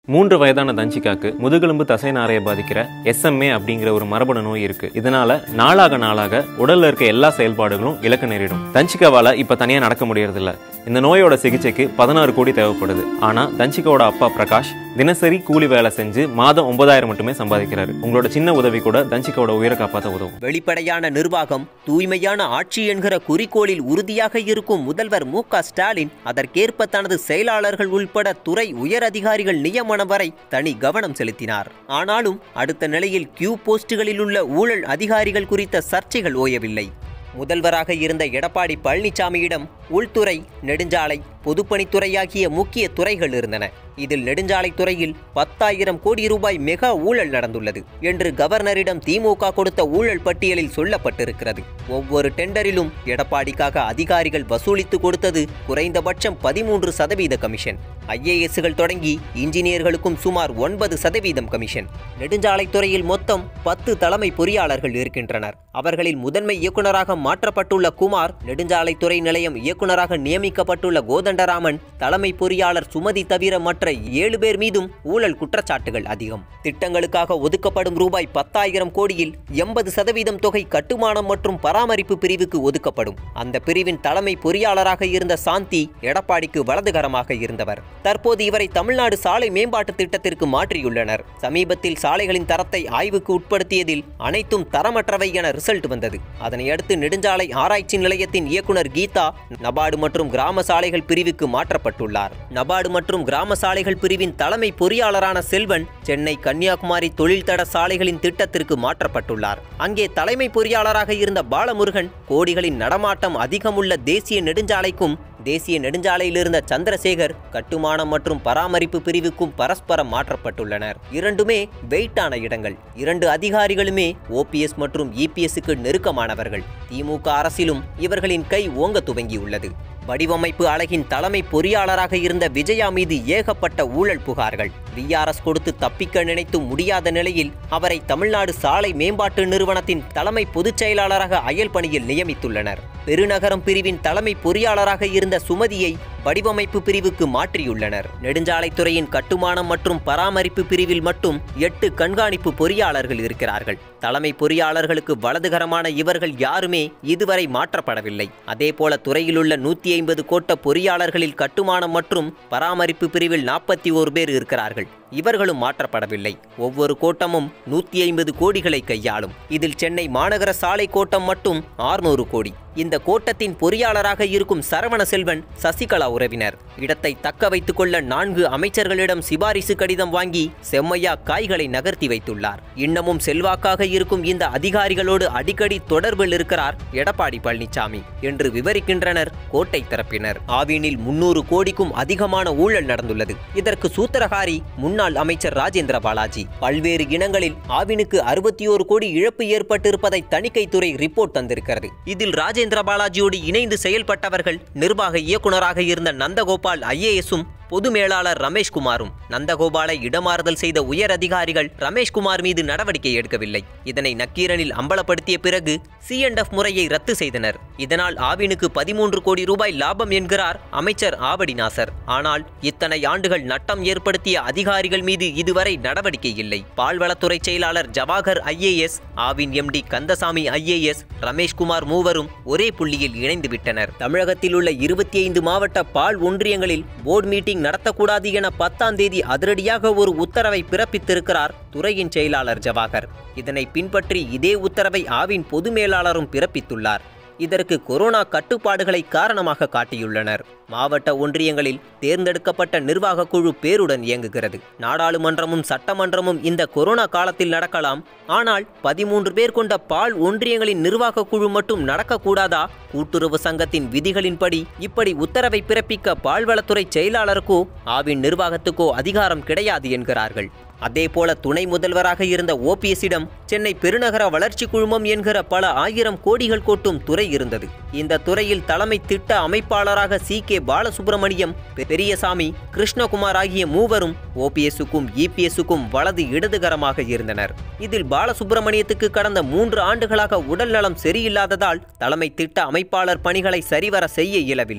மூன்று வயதான தஞ்சிகாக்கு முதுகெலும்பு தசை நாரையை பாதிக்கிற எஸ்எம்ஏ அப்படிங்கிற ஒரு மரபணு நோய் இருக்கு இதனால நாளாக நாளாக உடல்ல இருக்க எல்லா செயல்பாடுகளும் இழக்க நேரிடும் தஞ்சிகாவால இப்ப தனியா நடக்க முடியறதில்ல இந்த நோயோட சிகிச்சைக்கு பதினாறு கோடி தேவைப்படுது ஆனா தஞ்சிகாவோட அப்பா பிரகாஷ் தினசரி கூலி வேலை செஞ்சு மாதம் ஒன்பதாயிரம் மட்டுமே சம்பாதிக்கிறாரு உங்களோட சின்ன உதவி கூட தஞ்சிகாவோட உயிரை காப்பாற்ற உதவும் வெளிப்படையான நிர்வாகம் தூய்மையான ஆட்சி என்கிற குறிக்கோளில் உறுதியாக இருக்கும் முதல்வர் மு க ஸ்டாலின் அதற்கேற்ப தனது செயலாளர்கள் உள்பட துறை உயர் அதிகாரிகள் நியமனம் வரை தனி கவனம் செலுத்தினார் ஆனாலும் அடுத்த நிலையில் கியூ போஸ்டுகளில் உள்ள ஊழல் அதிகாரிகள் குறித்த சர்ச்சைகள் ஓயவில்லை முதல்வராக இருந்த எடப்பாடி பழனிசாமியிடம் உள்துறை நெடுஞ்சாலை பொதுப்பணித்துறை ஆகிய முக்கிய துறைகள் இருந்தன இதில் நெடுஞ்சாலைத் துறையில் பத்தாயிரம் கோடி ரூபாய் மெகா ஊழல் நடந்துள்ளது என்று கவர்னரிடம் திமுக கொடுத்த ஊழல் பட்டியலில் சொல்லப்பட்டிருக்கிறது ஒவ்வொரு டெண்டரிலும் எடப்பாடிக்காக அதிகாரிகள் வசூலித்து கொடுத்தது குறைந்தபட்சம் பதிமூன்று சதவீத கமிஷன் ஐஏஎஸ்கள் தொடங்கி இன்ஜினியர்களுக்கும் சுமார் ஒன்பது சதவீதம் கமிஷன் நெடுஞ்சாலைத் துறையில் மொத்தம் பத்து தலைமை பொறியாளர்கள் இருக்கின்றனர் அவர்களில் முதன்மை இயக்குநராக மாற்றப்பட்டுள்ள குமார் நெடுஞ்சாலைத்துறை நிலையம் இயக்குநராக நியமிக்கப்பட்டுள்ள கோதண்டராமன் தலைமை பொறியாளர் சுமதி தவிர மற்ற ஏழு பேர் மீதும் ஊழல் குற்றச்சாட்டுகள் அதிகம் திட்டங்களுக்காக ஒதுக்கப்படும் ரூபாய் பத்தாயிரம் கோடியில் எண்பது சதவீதம் தொகை கட்டுமானம் மற்றும் பராமரிப்பு பிரிவுக்கு ஒதுக்கப்படும் அந்த பிரிவின் தலைமை பொறியாளராக இருந்த சாந்தி எடப்பாடிக்கு வலதுகரமாக இருந்தவர் தற்போது இவரை தமிழ்நாடு சாலை மேம்பாட்டு திட்டத்திற்கு மாற்றியுள்ளனர் சமீபத்தில் சாலைகளின் தரத்தை ஆய்வுக்கு உட்படுத்தியதில் அனைத்தும் தரமற்றவை என ரிசல்ட் வந்தது அதனை அடுத்து நெடுஞ்சாலை ஆராய்ச்சி நிலையத்தின் இயக்குனர் கீதா நபார்டு மற்றும் கிராம சாலைகள் பிரிவுக்கு மாற்றப்பட்டுள்ளார் நபார்டு மற்றும் கிராம சாலைகள் பிரிவின் தலைமை பொறியாளரான செல்வன் சென்னை கன்னியாகுமரி தொழில்தட சாலைகளின் திட்டத்திற்கு மாற்றப்பட்டுள்ளார் அங்கே தலைமை பொறியாளராக இருந்த பாலமுருகன் கோடிகளின் நடமாட்டம் அதிகமுள்ள தேசிய நெடுஞ்சாலைக்கும் தேசிய நெடுஞ்சாலையில் இருந்த சந்திரசேகர் கட்டுமானம் மற்றும் பராமரிப்பு பிரிவுக்கும் பரஸ்பரம் மாற்றப்பட்டுள்ளனர் இரண்டுமே வெயிட்டான இடங்கள் இரண்டு அதிகாரிகளுமே ஓபிஎஸ் மற்றும் இபிஎஸ்க்கு நெருக்கமானவர்கள் திமுக அரசிலும் இவர்களின் கை ஓங்க துவங்கியுள்ளது வடிவமைப்பு அழகின் தலைமை பொறியாளராக இருந்த விஜயா மீது ஏகப்பட்ட ஊழல் புகார்கள் விஆர்எஸ் கொடுத்து தப்பிக்க நினைத்தும் முடியாத நிலையில் அவரை தமிழ்நாடு சாலை மேம்பாட்டு நிறுவனத்தின் தலைமை பொதுச் செயலாளராக அயல் பணியில் நியமித்துள்ளனர் பெருநகரம் பிரிவின் தலைமை பொறியாளராக இருந்த சுமதியை வடிவமைப்பு பிரிவுக்கு மாற்றியுள்ளனர் நெடுஞ்சாலைத்துறையின் கட்டுமானம் மற்றும் பராமரிப்பு பிரிவில் மட்டும் எட்டு கண்காணிப்பு பொறியாளர்கள் இருக்கிறார்கள் தலைமை பொறியாளர்களுக்கு வலதுகரமான இவர்கள் யாருமே இதுவரை மாற்றப்படவில்லை அதேபோல துறையிலுள்ள நூத்தி ஐம்பது கோட்ட பொறியாளர்களில் கட்டுமானம் மற்றும் பராமரிப்பு பிரிவில் நாற்பத்தி ஓரு பேர் இருக்கிறார்கள் இவர்களும் மாற்றப்படவில்லை ஒவ்வொரு கோட்டமும் நூத்தி ஐம்பது கோடிகளை கையாளும் இதில் சென்னை மாநகர சாலை கோட்டம் மட்டும் ஆறுநூறு கோடி இந்த கோட்டத்தின் பொறியாளராக இருக்கும் சரவண செல்வன் சசிகலா உறவினர் இடத்தை தக்க வைத்துக் கொள்ள நான்கு அமைச்சர்களிடம் சிபாரிசு கடிதம் வாங்கி செம்மையா காய்களை நகர்த்தி வைத்துள்ளார் இன்னமும் செல்வாக்காக இருக்கும் இந்த அதிகாரிகளோடு அடிக்கடி தொடர்பில் இருக்கிறார் எடப்பாடி பழனிசாமி என்று விவரிக்கின்றனர் கோட்டை தரப்பினர் ஆவினில் முன்னூறு கோடிக்கும் அதிகமான ஊழல் நடந்துள்ளது இதற்கு சூத்திரகாரி முன்னாள் அமைச்சர் ராஜேந்திர பாலாஜி பல்வேறு இனங்களில் ஆவினுக்கு அறுபத்தி ஓரு கோடி இழப்பு ஏற்பட்டிருப்பதை தணிக்கைத்துறை ரிப்போர்ட் தந்திருக்கிறது இதில் ராஜேந்திர பாலாஜியோடு இணைந்து செயல்பட்டவர்கள் நிர்வாக இயக்குநராக இருந்த நந்தகோபால் ஐஏஎஸும் பொது மேலாளர் ரமேஷ்குமாரும் நந்தகோபாலை இடமாறுதல் செய்த உயர் அதிகாரிகள் ரமேஷ்குமார் மீது நடவடிக்கை எடுக்கவில்லை இதனை நக்கீரனில் அம்பலப்படுத்திய பிறகு சிஎன்எஃப் முறையை ரத்து செய்தனர் இதனால் ஆவினுக்கு பதிமூன்று கோடி ரூபாய் லாபம் என்கிறார் அமைச்சர் ஆவடி நாசர் ஆனால் இத்தனை ஆண்டுகள் நட்டம் ஏற்படுத்திய அதிகாரிகள் மீது இதுவரை நடவடிக்கை இல்லை பால்வளத்துறை செயலாளர் Jawahar IAS Aavin MD Kandasamy IAS Rameshkumar மூவரும் ஒரே புள்ளியில் இணைந்து விட்டனர் தமிழகத்தில் உள்ள இருபத்தி ஐந்து மாவட்ட பால் ஒன்றியங்களில் போர்டு மீட்டிங் நடத்தக்கூடாது என பத்தாம் தேதி அதிரடியாக ஒரு உத்தரவை பிறப்பித்திருக்கிறார் துறையின் செயலாளர் ஜவாகர் இதனை பின்பற்றி இதே உத்தரவை ஆவின் பொது மேலாளரும் பிறப்பித்துள்ளார் இதற்கு கொரோனா கட்டுப்பாடுகளை காரணமாக காட்டியுள்ளனர் மாவட்ட ஒன்றியங்களில் தேர்ந்தெடுக்கப்பட்ட நிர்வாக குழு பேருடன் இயங்குகிறது நாடாளுமன்றமும் சட்டமன்றமும் இந்த கொரோனா காலத்தில் நடக்கலாம் ஆனால் பதிமூன்று பேர் கொண்ட பால் ஒன்றியங்களின் நிர்வாக குழு மட்டும் நடக்கக்கூடாதா கூட்டுறவு சங்கத்தின் விதிகளின்படி இப்படி உத்தரவை பிறப்பிக்க பால்வளத்துறை செயலாளருக்கோ ஆவின் நிர்வாகத்துக்கோ அதிகாரம் கிடையாது என்கிறார்கள் அதேபோல துணை முதல்வராக இருந்த ஓபிஎஸ்ஸிடம் சென்னை பெருநகர வளர்ச்சி குழுமம் என்கிற பல ஆயிரம் கோடிகள் கொட்டும் துறை இருந்தது இந்த துறையில் தலைமை திட்ட அமைப்பாளராக சி கே பாலசுப்ரமணியம் பெரியசாமி கிருஷ்ணகுமார் ஆகிய மூவரும் ஓபிஎஸ்ஸுக்கும் இபிஎஸ்ஸுக்கும் வலது இடதுகரமாக இருந்தனர் இதில் பாலசுப்ரமணியத்துக்கு கடந்த மூன்று ஆண்டுகளாக உடல் நலம் சரியில்லாததால் தலைமை திட்ட அமைப்பாளர் பணிகளை சரிவர செய்ய இயலவில்லை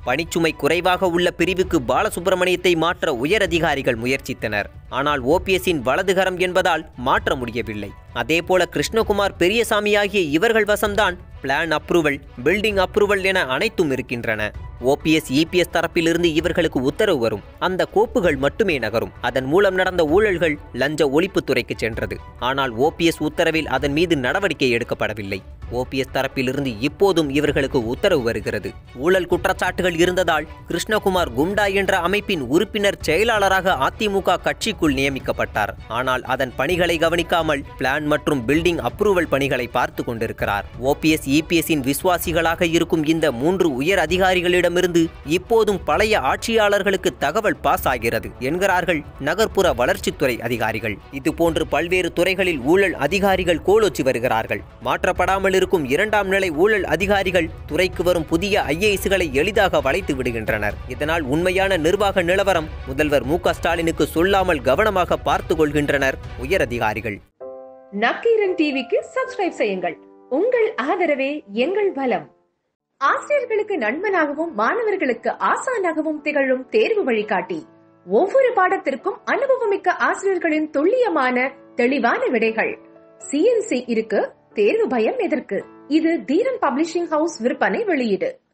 பணிச்சுமை குறைவாக உள்ள பிரிவுக்கு பாலசுப்பிரமணியத்தை மாற்ற உயரதிகாரிகள் முயற்சித்தனர் ஆனால் ஓபிஎஸ்ஸின் வலதுகரம் என்பதால் மாற்ற முடியவில்லை அதேபோல கிருஷ்ணகுமார் பெரியசாமி ஆகிய இவர்கள் வசம்தான் பிளான் அப்ரூவல் பில்டிங் அப்ரூவல் என அனைத்தும் இருக்கின்றன ஓபிஎஸ் இபிஎஸ் தரப்பிலிருந்து இவர்களுக்கு உத்தரவு வரும் அந்த கோப்புகள் மட்டுமே நகரும் அதன் மூலம் நடந்த ஊழல்கள் லஞ்ச ஒழிப்புத்துறைக்கு சென்றது ஆனால் ஓபிஎஸ் உத்தரவில் அதன் மீது நடவடிக்கை எடுக்கப்படவில்லை ஓபிஎஸ் தரப்பிலிருந்து இப்போதும் இவர்களுக்கு உத்தரவு வருகிறது ஊழல் குற்றச்சாட்டுகள் இருந்ததால் கிருஷ்ணகுமார் குண்டா என்ற அமைப்பின் உறுப்பினர் செயலாளராக அதிமுக கட்சிக்குள் நியமிக்கப்பட்டார் ஆனால் அதன் பணிகளை கவனிக்காமல் பிளான் மற்றும் பில்டிங் அப்ரூவல் பணிகளை பார்த்து கொண்டிருக்கிறார் ஓபிஎஸ் இபிஎஸ்ஸின் விசுவாசிகளாக இருக்கும் இந்த மூன்று உயர் அதிகாரிகளிடமிருந்து இப்போதும் பழைய ஆட்சியாளர்களுக்கு தகவல் பாஸ் ஆகிறது என்கிறார்கள் நகர்ப்புற வளர்ச்சித்துறை அதிகாரிகள் இதுபோன்று பல்வேறு துறைகளில் ஊழல் அதிகாரிகள் கோலோச்சி வருகிறார்கள் மாற்றப்படாமல் இருக்கும் இரண்டாம் நிலை ஊழல் அதிகாரிகள் துறைக்கு வரும் புதிய ஐஏஎஸ்களை எளிதாக வளைத்து விடுகின்றனர் இதனால் உண்மையான நிர்வாக நிலவரம் முதல்வர் மு க ஸ்டாலினுக்கு சொல்லாமல் கவனமாக பார்த்து கொள்கின்றனர் உயரதிகாரிகள் நக்கீரன் டிவிக்கு சப்ஸ்கிரைப் செய்யுங்கள் உங்கள் ஆதரவே எங்கள் பலம் ஆசிரியர்களுக்கு நண்பனாகவும் மாணவர்களுக்கு ஆசானாகவும் திகழும் தேர்வு வழிகாட்டி ஒவ்வொரு பாடத்திற்கும் அனுபவமிக்க ஆசிரியர்களின் துல்லியமான தெளிவான விடைகள் சிஎன்சி இருக்கு தேர்வு பயம் எதற்கு இது தீரன் பப்ளிஷிங் ஹவுஸ் விற்பனை வெளியீடு